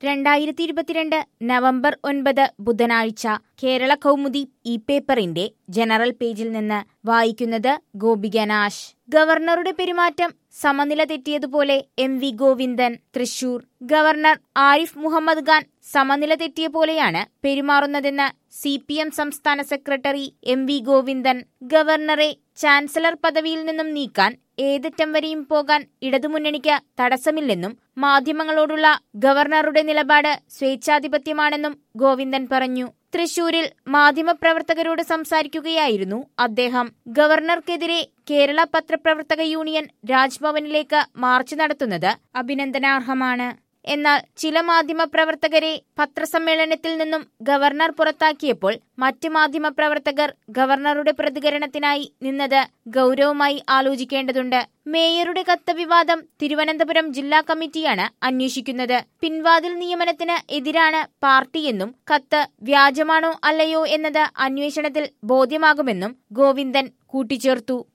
രണ്ടായിരത്തി ഇരുപത്തിരണ്ട് നവംബർ ഒൻപത് ബുധനാഴ്ച കേരള കൗമുദി ഈ പേപ്പറിന്റെ ജനറൽ പേജിൽ നിന്ന് വായിക്കുന്നത് ഗോപിക നാശ് ഗവർണറുടെ പെരുമാറ്റം സമനില തെറ്റിയതുപോലെ M V Govindan Thrissur governor Arif Mohammed Khan സമനില തെറ്റിയ പോലെയാണ് പെരുമാറുന്നതെന്ന് സി പി എം സംസ്ഥാന സെക്രട്ടറി എം വി ഗോവിന്ദൻ ഗവർണറെ ചാൻസലർ പദവിയിൽ നിന്നും നീക്കാൻ ഏതറ്റം വരെയും പോകാൻ ഇടതുമുന്നണിക്ക് തടസ്സമില്ലെന്നും മാധ്യമങ്ങളോടുള്ള ഗവർണറുടെ നിലപാട് സ്വേച്ഛാധിപത്യമാണെന്നും ഗോവിന്ദൻ പറഞ്ഞു തൃശൂരിൽ മാധ്യമപ്രവർത്തകരോട് സംസാരിക്കുകയായിരുന്നു അദ്ദേഹം ഗവർണർക്കെതിരെ കേരള പത്രപ്രവർത്തക യൂണിയൻ രാജ്ഭവനിലേക്ക് മാർച്ച് നടത്തുന്നത് അഭിനന്ദനാർഹമാണ് എന്നാൽ ചില മാധ്യമപ്രവർത്തകരെ പത്രസമ്മേളനത്തിൽ നിന്നും ഗവർണർ പുറത്താക്കിയപ്പോൾ മറ്റ് മാധ്യമപ്രവർത്തകർ ഗവർണറുടെ പ്രതികരണത്തിനായി നിന്നത് ഗൗരവമായി ആലോചിക്കേണ്ടതുണ്ട് മേയറുടെ കത്ത് വിവാദം തിരുവനന്തപുരം ജില്ലാ കമ്മിറ്റിയാണ് അന്വേഷിക്കുന്നത് പിൻവാതിൽ നിയമനത്തിന് എതിരാണ് പാർട്ടിയെന്നും കത്ത് വ്യാജമാണോ അല്ലയോ എന്നത് അന്വേഷണത്തിൽ ബോധ്യമാകുമെന്നും ഗോവിന്ദൻ കൂട്ടിച്ചേർത്തു